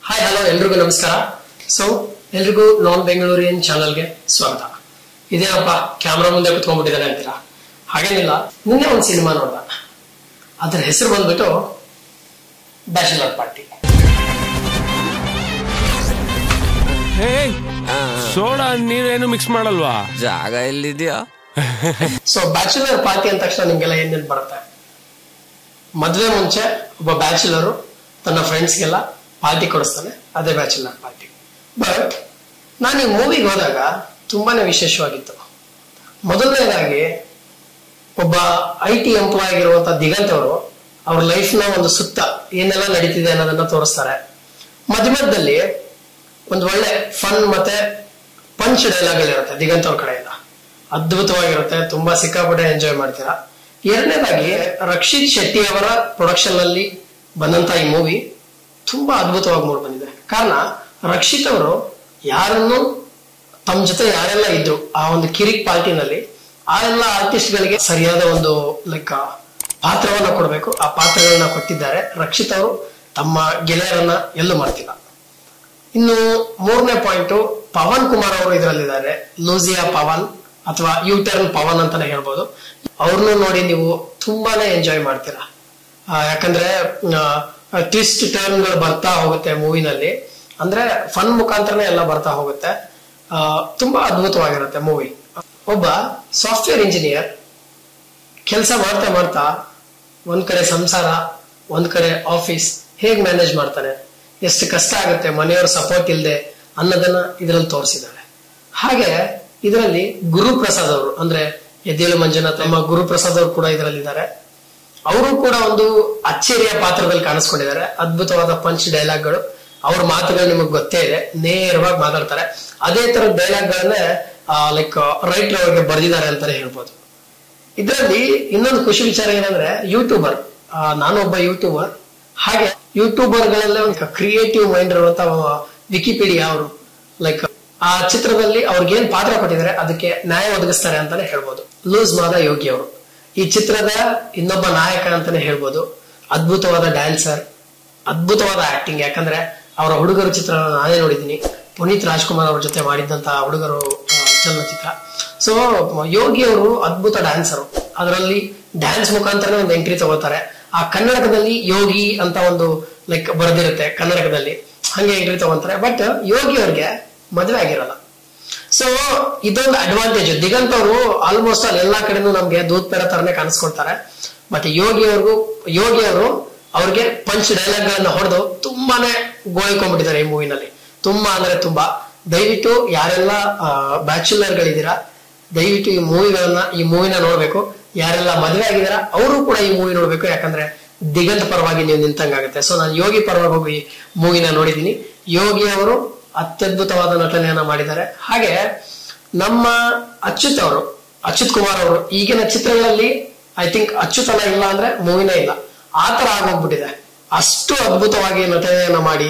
hi hello ಎಲ್ರಿಗೂ ನಮಸ್ಕಾರ so ಎಲ್ರಿಗೂ ನಾನ್ ಬೆಂಗಳೂರಿಯನ್ ಚಾನಲ್ಗೆ ಸ್ವಾಗತ ಇದೇನಪ್ಪ ಕ್ಯಾಮ್ರಾ ಮುಂದೆ ಕುತ್ಕೊಂಡ್ಬಿಟ್ಟಿದ್ದಾರೆ ಅಂತೀರಾ ಹಾಗೇನಿಲ್ಲ ನಿನ್ನೆ ಒಂದು ಸಿನಿಮಾ ನೋಡ್ದ ಅದ್ರ ಹೆಸರು ಬಂದ್ಬಿಟ್ಟು ಬ್ಯಾಚುಲರ್ ಪಾರ್ಟಿ ಹೇ ಸೋಡಾ ನೀರೇನು ಮಿಕ್ಸ್ ಮಾಡಲ್ವಾ ಜಾಗ ಎಲ್ಲಿದ್ಯಾ ಸೊ ಬ್ಯಾಚುಲರ್ ಪಾರ್ಟಿ ಅಂದ ತಕ್ಷಣ ನಿಮ್ಗೆಲ್ಲ ಏನ್ ನೆನ್ಪು ಬರುತ್ತೆ ಮದ್ವೆ ಮುಂಚೆ ಒಬ್ಬ ಬ್ಯಾಚುಲರು ತನ್ನ ಫ್ರೆಂಡ್ಸ್ಗೆಲ್ಲ ಪಾರ್ಟಿ ಕೊಡಿಸ್ತಾನೆ ಅದೇ ಬ್ಯಾಚುಲರ್ ಪಾರ್ಟಿ ಬಟ್ ನಾನು ಈ ಮೂವಿಗೆ ಹೋದಾಗ ತುಂಬಾನೇ ವಿಶೇಷವಾಗಿತ್ತು ಮೊದಲನೇದಾಗಿ ಒಬ್ಬ ಐ ಟಿ ಎಂಪ್ಲಾಯ್ ಆಗಿರುವಂತ ದಿಗಂತ್ ಅವರು ಅವ್ರ ಲೈಫ್ ನ ಒಂದು ಸುತ್ತ ಏನೆಲ್ಲ ನಡೀತಿದೆ ಅನ್ನೋದನ್ನ ತೋರಿಸ್ತಾರೆ ಮಧ್ಯ ಮಧ್ಯದಲ್ಲಿ ಒಂದು ಒಳ್ಳೆ ಫನ್ ಮತ್ತೆ ಪಂಚ್ ಡೈಲಾಗ್ ಇರುತ್ತೆ ದಿಗಂತ್ ಅವ್ರ ಕಡೆಯಿಂದ ಅದ್ಭುತವಾಗಿರುತ್ತೆ ತುಂಬಾ ಸಿಕ್ಕಾಪಟ್ಟೆ ಎಂಜಾಯ್ ಮಾಡ್ತೀರಾ ಎರಡನೇದಾಗಿ ರಕ್ಷಿತ್ ಶೆಟ್ಟಿ ಅವರ ಪ್ರೊಡಕ್ಷನ್ ನಲ್ಲಿ ಬಂದಂತ ಈ ಮೂವಿ ತುಂಬಾ ಅದ್ಭುತವಾಗಿ ಮೂಡ್ ಬಂದಿದೆ ಕಾರಣ ರಕ್ಷಿತ್ ಅವರು ಯಾರನ್ನು ತಮ್ಮ ಜೊತೆ ಯಾರೆಲ್ಲ ಇದ್ರು ಆ ಒಂದು ಕಿರಿಕ್ ಪಾರ್ಟಿನಲ್ಲಿ ಆ ಎಲ್ಲ ಆರ್ಟಿಸ್ಟ್ ಗಳಿಗೆ ಸರಿಯಾದ ಒಂದು ಲೈಕ್ ಪಾತ್ರವನ್ನ ಕೊಡಬೇಕು ಆ ಪಾತ್ರಗಳನ್ನ ಕೊಟ್ಟಿದ್ದಾರೆ ರಕ್ಷಿತ್ ಅವರು ತಮ್ಮ ಗೆಳೆಯರನ್ನ ಎಲ್ಲೂ ಮಾಡ್ತಿಲ್ಲ ಇನ್ನು ಮೂರನೇ ಪಾಯಿಂಟ್ ಪವನ್ ಕುಮಾರ್ ಅವರು ಇದರಲ್ಲಿದ್ದಾರೆ ಲೂಸಿಯಾ ಪವನ್ ಅಥವಾ ಯು ಟರ್ನ್ ಪವನ್ ಅಂತಾನೆ ಹೇಳ್ಬೋದು ಅವ್ರನ್ನು ನೋಡಿ ನೀವು ತುಂಬಾನೇ ಎಂಜಾಯ್ ಮಾಡ್ತೀರಾ ಆ, ಯಾಕಂದ್ರೆ ಟ್ವಿಸ್ಟ್ ಟರ್ನ್ಗಳು ಬರ್ತಾ ಹೋಗುತ್ತೆ ಮೂವಿನಲ್ಲಿ ಅಂದ್ರೆ ಫನ್ ಮುಖಾಂತರನೇ ಎಲ್ಲ ಬರ್ತಾ ಹೋಗುತ್ತೆ ಆ, ತುಂಬಾ ಅದ್ಭುತವಾಗಿರುತ್ತೆ ಮೂವಿ ಒಬ್ಬ ಸಾಫ್ಟ್ವೇರ್ ಇಂಜಿನಿಯರ್ ಕೆಲಸ ಮಾಡ್ತಾ ಮಾಡ್ತಾ ಒಂದ್ ಕಡೆ ಸಂಸಾರ ಒಂದ್ ಕಡೆ ಆಫೀಸ್ ಹೇಗ್ ಮ್ಯಾನೇಜ್ ಮಾಡ್ತಾನೆ ಎಷ್ಟು ಕಷ್ಟ ಆಗುತ್ತೆ ಮನೆಯವ್ರ ಸಪೋರ್ಟ್ ಇಲ್ಲದೆ ಅನ್ನೋದನ್ನ ಇದರಲ್ಲಿ ತೋರಿಸಿದ್ದಾರೆ ಹಾಗೆ ಇದರಲ್ಲಿ ಗುರುಪ್ರಸಾದ್ ಅವರು ಅಂದ್ರೆ ಎದ್ದೇಳು ಮಂಜುನಾಥ್ ನಮ್ಮ ಗುರುಪ್ರಸಾದ್ ಅವರು ಕೂಡ ಇದರಲ್ಲಿದ್ದಾರೆ ಅವರು ಕೂಡ ಒಂದು ಅಚ್ಚರಿಯ ಪಾತ್ರದಲ್ಲಿ ಕಾಣಿಸ್ಕೊಂಡಿದ್ದಾರೆ ಅದ್ಭುತವಾದ ಪಂಚ್ ಡೈಲಾಗ್ಗಳು ಅವ್ರ ಮಾತುಗಳು ನಿಮಗೆ ಗೊತ್ತೇ ಇದೆ ನೇರವಾಗಿ ಮಾತಾಡ್ತಾರೆ ಅದೇ ತರ ಡೈಲಾಗ್ಗಳನ್ನೇ ಲೈಕ್ ರೈಟರ್ ಅವ್ರಿಗೆ ಬರೆದಿದ್ದಾರೆ ಅಂತಾನೆ ಹೇಳ್ಬೋದು ಇದರಲ್ಲಿ ಇನ್ನೊಂದು ಖುಷಿ ವಿಚಾರ ಏನಂದ್ರೆ ಯೂಟ್ಯೂಬರ್ ನಾನೊಬ್ಬ ಯೂಟ್ಯೂಬರ್ ಹಾಗೆ ಯೂಟ್ಯೂಬರ್ ಗಳಲ್ಲೇ ಒಂದು ಕ್ರಿಯೇಟಿವ್ ಮೈಂಡ್ ಇರುವಂತ ವಿಕಿಪೀಡಿಯಾ ಅವರು ಲೈಕ್ ಆ ಚಿತ್ರದಲ್ಲಿ ಅವ್ರಿಗೇನ್ ಪಾತ್ರ ಕೊಟ್ಟಿದ್ದಾರೆ ಅದಕ್ಕೆ ನ್ಯಾಯ ಒದಗಿಸ್ತಾರೆ ಅಂತಾನೆ ಹೇಳ್ಬೋದು ಲೂಸ್ ಮಾದ ಯೋಗಿ ಅವರು ಈ ಚಿತ್ರದ ಇನ್ನೊಬ್ಬ ನಾಯಕ ಅಂತಾನೆ ಹೇಳ್ಬೋದು ಅದ್ಭುತವಾದ ಡ್ಯಾನ್ಸರ್ ಅದ್ಭುತವಾದ ಆಕ್ಟಿಂಗ್ ಯಾಕಂದ್ರೆ ಅವರ ಹುಡುಗರು ಚಿತ್ರ ನಾನೇ ನೋಡಿದ್ದೀನಿ ಪುನೀತ್ ರಾಜ್ಕುಮಾರ್ ಅವ್ರ ಜೊತೆ ಮಾಡಿದಂತಹ ಹುಡುಗರು ಆ, ಚಲನಚಿತ್ರ ಸೊ ಯೋಗಿ ಅವರು ಅದ್ಭುತ ಡ್ಯಾನ್ಸರ್ ಅದರಲ್ಲಿ ಡ್ಯಾನ್ಸ್ ಮುಖಾಂತರನೇ ಒಂದು ಎಂಟ್ರಿ ತಗೋತಾರೆ ಆ ಕನ್ನಡಕದಲ್ಲಿ ಯೋಗಿ ಅಂತ ಒಂದು ಲೈಕ್ ಬರೆದಿರುತ್ತೆ ಕನ್ನಡಕದಲ್ಲಿ ಹಂಗೆ ಎಂಟ್ರಿ ತಗೊಂತಾರೆ ಬಟ್ ಯೋಗಿ ಅವ್ರಿಗೆ ಮದುವೆ ಆಗಿರಲ್ಲ ಸೊ ಇದೊಂದು ಅಡ್ವಾಂಟೇಜ್ ದಿಗಂತ್ ಅವರು ಆಲ್ಮೋಸ್ಟ್ ಅಲ್ಲಿ ಎಲ್ಲಾ ಕಡೆನೂ ನಮ್ಗೆ ದೂತ್ ಪೇಡ ತರನೇ ಕಾಣಿಸ್ಕೊಳ್ತಾರೆ ಬಟ್ ಯೋಗಿ ಅವ್ರಿಗೂ ಯೋಗಿ ಅವರು ಅವ್ರಿಗೆ ಪಂಚ್ ಡೈಲಾಗ್ ಗಳನ್ನ ಹೊಡೆದು ತುಂಬಾನೇ ಗೋಳಿಕೊಂಡ್ಬಿಟ್ಟಿದ್ದಾರೆ ಈ ಮೂವಿನಲ್ಲಿ ತುಂಬಾ ಅಂದ್ರೆ ತುಂಬಾ ದಯವಿಟ್ಟು ಯಾರೆಲ್ಲ ಬ್ಯಾಚುಲರ್ ಗಳಿದ್ದೀರಾ ದಯವಿಟ್ಟು ಈ ಮೂವಿಗಳನ್ನ ಈ ಮೂವಿನ ನೋಡ್ಬೇಕು ಯಾರೆಲ್ಲ ಮದುವೆ ಆಗಿದಾರ ಅವರು ಕೂಡ ಈ ಮೂವಿ ನೋಡ್ಬೇಕು ಯಾಕಂದ್ರೆ ದಿಗಂತ್ ಪರವಾಗಿ ನೀವು ನಿಂತಂಗಾಗುತ್ತೆ ಸೊ ನಾನು ಯೋಗಿ ಪರವಾಗಿ ಹೋಗಿ ಮೂವಿನ ನೋಡಿದ್ದೀನಿ ಯೋಗಿ ಅವರು ಅತ್ಯದ್ಭುತವಾದ ನಟನೆಯನ್ನ ಮಾಡಿದ್ದಾರೆ ಹಾಗೆ ನಮ್ಮ ಅಚ್ಯುತ್ ಅವರು ಅಚ್ಯುತ್ ಕುಮಾರ್ ಅವರು ಈಗಿನ ಚಿತ್ರಗಳಲ್ಲಿ ಐ ಥಿಂಕ್ ಅಚ್ಯುತನ ಇಲ್ಲ ಅಂದ್ರೆ ಮೂವಿನ ಇಲ್ಲ ಆ ತರ ಆಗೋಗ್ಬಿಟ್ಟಿದೆ ಅಷ್ಟು ಅದ್ಭುತವಾಗಿ ನಟನೆಯನ್ನ ಮಾಡಿ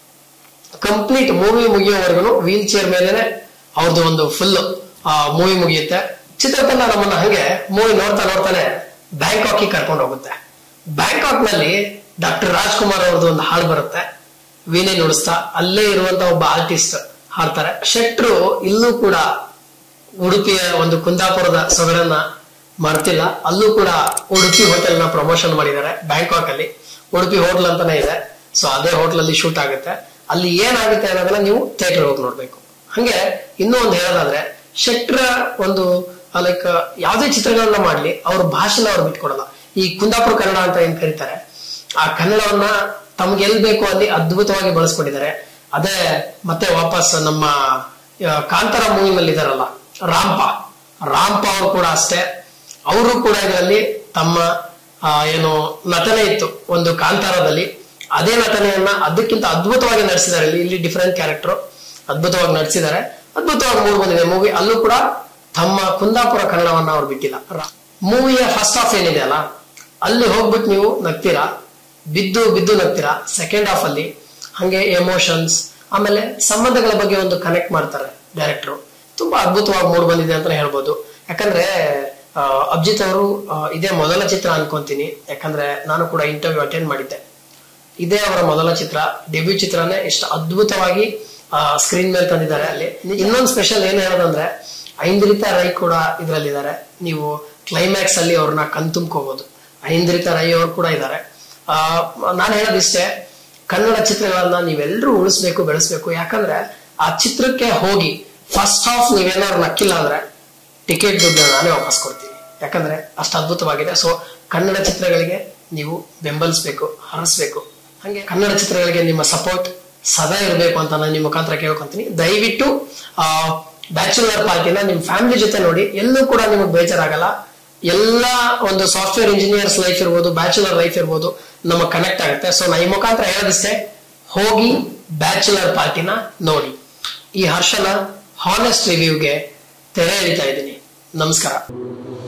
ಕಂಪ್ಲೀಟ್ ಮೂವಿ ಮುಗಿಯೋವರೆಗೂ ವೀಲ್ ಚೇರ್ ಮೇಲೆನೆ ಅವ್ರದ್ದು ಒಂದು ಫುಲ್ ಮೂವಿ ಮುಗಿಯುತ್ತೆ ಚಿತ್ರತಂಡ ನಮ್ಮನ್ನ ಹಂಗೆ ಮೂವಿ ನೋಡ್ತಾ ನೋಡ್ತಾನೆ ಬ್ಯಾಂಕಾಕಿಗೆ ಕರ್ಕೊಂಡು ಹೋಗುತ್ತೆ ಬ್ಯಾಂಕಾಕ್ ನಲ್ಲಿ ಡಾಕ್ಟರ್ ರಾಜ್ಕುಮಾರ್ ಅವ್ರದ್ದು ಒಂದು ಹಾಡು ಬರುತ್ತೆ ವೀಣೆ ನುಡಿಸ್ತಾ ಅಲ್ಲೇ ಇರುವಂತ ಒಬ್ಬ ಆರ್ಟಿಸ್ಟ್ ಹಾಡ್ತಾರೆ ಶೆಟ್ರು ಇಲ್ಲೂ ಕೂಡ ಉಡುಪಿಯ ಒಂದು ಕುಂದಾಪುರದ ಸೊಗಡನ್ನ ಮರ್ತಿಲ್ಲ ಅಲ್ಲೂ ಕೂಡ ಉಡುಪಿ ಹೋಟೆಲ್ ನ ಪ್ರಮೋಷನ್ ಮಾಡಿದ್ದಾರೆ ಬ್ಯಾಂಕಾಕ್ ಅಲ್ಲಿ ಉಡುಪಿ ಹೋಟೆಲ್ ಅಂತಾನೆ ಇದೆ ಸೊ ಅದೇ ಹೋಟೆಲ್ ಅಲ್ಲಿ ಶೂಟ್ ಆಗುತ್ತೆ ಅಲ್ಲಿ ಏನಾಗುತ್ತೆ ಅನ್ನೋದನ್ನ ನೀವು ಥಿಯೇಟರ್ ಹೋಗಿ ನೋಡ್ಬೇಕು ಹಂಗೆ ಇನ್ನೂ ಒಂದು ಹೇಳೋದಾದ್ರೆ ಶೆಟ್ರ ಒಂದು ಲೈಕ್ ಯಾವುದೇ ಚಿತ್ರಗಳನ್ನ ಮಾಡ್ಲಿ ಅವ್ರ ಭಾಷೆನ ಅವ್ರು ಬಿಟ್ಕೊಡಲ್ಲ ಈ ಕುಂದಾಪುರ ಕನ್ನಡ ಅಂತ ಏನ್ ಕರೀತಾರೆ ಆ ಕನ್ನಡವನ್ನ ತಮ್ಗೆ ಎಲ್ ಬೇಕು ಅಲ್ಲಿ ಅದ್ಭುತವಾಗಿ ಬಳಸ್ಕೊಂಡಿದ್ದಾರೆ ಅದೇ ಮತ್ತೆ ವಾಪಸ್ ನಮ್ಮ ಆ, ಕಾಂತಾರ ಮೂವಿನಲ್ಲಿ ಇದಾರಲ್ಲ ರಾಂಪ ರಾಂಪ ಅವರು ಕೂಡ ಅಷ್ಟೇ ಅವರು ಕೂಡ ಇದರಲ್ಲಿ ತಮ್ಮ ಆ, ಏನು ನಟನೆ ಇತ್ತು ಒಂದು ಕಾಂತಾರದಲ್ಲಿ ಅದೇ ನಟನೆಯನ್ನ ಅದಕ್ಕಿಂತ ಅದ್ಭುತವಾಗಿ ನಡೆಸಿದ್ದಾರೆ ಇಲ್ಲಿ ಇಲ್ಲಿ ಡಿಫರೆಂಟ್ ಕ್ಯಾರೆಕ್ಟರ್ ಅದ್ಭುತವಾಗಿ ನಡೆಸಿದ್ದಾರೆ ಅದ್ಭುತವಾಗಿ ಮೂಡ್ ಬಂದಿದೆ ಮೂವಿ ಅಲ್ಲೂ ಕೂಡ ತಮ್ಮ ಕುಂದಾಪುರ ಕನ್ನಡವನ್ನ ಅವ್ರು ಬಿಟ್ಟಿಲ್ಲ ಮೂವಿಯ ಫಸ್ಟ್ ಹಾಫ್ ಏನಿದೆ ಅಲ್ಲ ಅಲ್ಲಿ ಹೋಗ್ಬಿಟ್ಟು ನೀವು ನಗ್ತೀರಾ ಬಿದ್ದು ಬಿದ್ದು ನಗ್ತೀರಾ ಸೆಕೆಂಡ್ ಹಾಫ್ ಅಲ್ಲಿ ಹಂಗೆ ಎಮೋಷನ್ಸ್ ಆಮೇಲೆ ಸಂಬಂಧಗಳ ಬಗ್ಗೆ ಒಂದು ಕನೆಕ್ಟ್ ಮಾಡ್ತಾರೆ ಡೈರೆಕ್ಟರ್ ತುಂಬಾ ಅದ್ಭುತವಾಗಿ ಮೂಡ್ ಬಂದಿದೆ ಅಂತಾನೆ ಹೇಳ್ಬೋದು ಯಾಕಂದ್ರೆ ಆ, ಅಭಿಜಿತ್ ಅವರು ಆ, ಇದೇ ಮೊದಲ ಚಿತ್ರ ಅನ್ಕೊಂತೀನಿ ಯಾಕಂದ್ರೆ ನಾನು ಕೂಡ ಇಂಟರ್ವ್ಯೂ ಅಟೆಂಡ್ ಮಾಡಿದ್ದೆ ಇದೇ ಅವರ ಮೊದಲ ಚಿತ್ರ ಡೆಬ್ಯೂ ಚಿತ್ರನೇ ಎಷ್ಟು ಅದ್ಭುತವಾಗಿ ಸ್ಕ್ರೀನ್ ಮೇಲೆ ತಂದಿದ್ದಾರೆ ಅಲ್ಲಿ ಇನ್ನೊಂದು ಸ್ಪೆಷಲ್ ಏನ್ ಹೇಳೋದಂದ್ರೆ ಐಂದ್ರಿತಾ ರೈ ಕೂಡ ಇದ್ರಲ್ಲಿದ್ದಾರೆ ನೀವು ಕ್ಲೈಮ್ಯಾಕ್ಸ್ ಅಲ್ಲಿ ಅವ್ರನ್ನ ಕಣ್ತುಂಬ್ಕೋಬಹುದು ಐಂದ್ರಿತಾ ರೈ ಅವರು ಕೂಡ ಇದ್ದಾರೆ ನಾನು ಹೇಳೋದಿಷ್ಟೇ ಕನ್ನಡ ಚಿತ್ರಗಳನ್ನ ನೀವೆಲ್ಲರೂ ಉಳಿಸ್ಬೇಕು ಬೆಳೆಸ್ಬೇಕು ಯಾಕಂದ್ರೆ ಆ ಚಿತ್ರಕ್ಕೆ ಹೋಗಿ ಫಸ್ಟ್ ಹಾಫ್ ನೀವೇನಾದ್ರು ನಕ್ಕಿಲ್ಲ ಅಂದ್ರೆ ಟಿಕೆಟ್ ದುಡ್ಡು ನಾನೇ ವಾಪಸ್ ಕೊಡ್ತೀನಿ ಯಾಕಂದ್ರೆ ಅಷ್ಟು ಅದ್ಭುತವಾಗಿದೆ ಸೊ ಕನ್ನಡ ಚಿತ್ರಗಳಿಗೆ ನೀವು ಬೆಂಬಲಿಸ್ಬೇಕು ಹರಸ್ಬೇಕು ಹಂಗೆ ಕನ್ನಡ ಚಿತ್ರಗಳಿಗೆ ನಿಮ್ಮ ಸಪೋರ್ಟ್ ಸದಾ ಇರಬೇಕು ಅಂತ ನಾನು ನಿಮ್ಮ ಮುಖಾಂತರ ಕೇಳ್ಕೊಂತೀನಿ ದಯವಿಟ್ಟು ಆ ಬ್ಯಾಚುಲರ್ ಪಾರ್ಟಿನ ನಿಮ್ ಫ್ಯಾಮಿಲಿ ಜೊತೆ ನೋಡಿ ಎಲ್ಲೂ ಕೂಡ ನಿಮಗೆ ಬೇಜಾರಾಗಲ್ಲ ಎಲ್ಲ ಒಂದು ಸಾಫ್ಟ್ವೇರ್ ಇಂಜಿನಿಯರ್ಸ್ ಲೈಫ್ ಇರ್ಬೋದು ಬ್ಯಾಚುಲರ್ ಲೈಫ್ ಇರ್ಬೋದು ನಮಗೆ ಕನೆಕ್ಟ್ ಆಗುತ್ತೆ ಸೊ ನಾ ಈ ಮುಖಾಂತರ ಹೇಳೋದಿಷ್ಟೇ ಹೋಗಿ ಬ್ಯಾಚುಲರ್ ಪಾರ್ಟಿನ ನೋಡಿ ಈ ಹರ್ಷನ ಹಾನೆಸ್ಟ್ ರಿವ್ಯೂಗೆ ತೆರೆ ಎಳಿತಾ ಇದ್ದೀನಿ ನಮಸ್ಕಾರ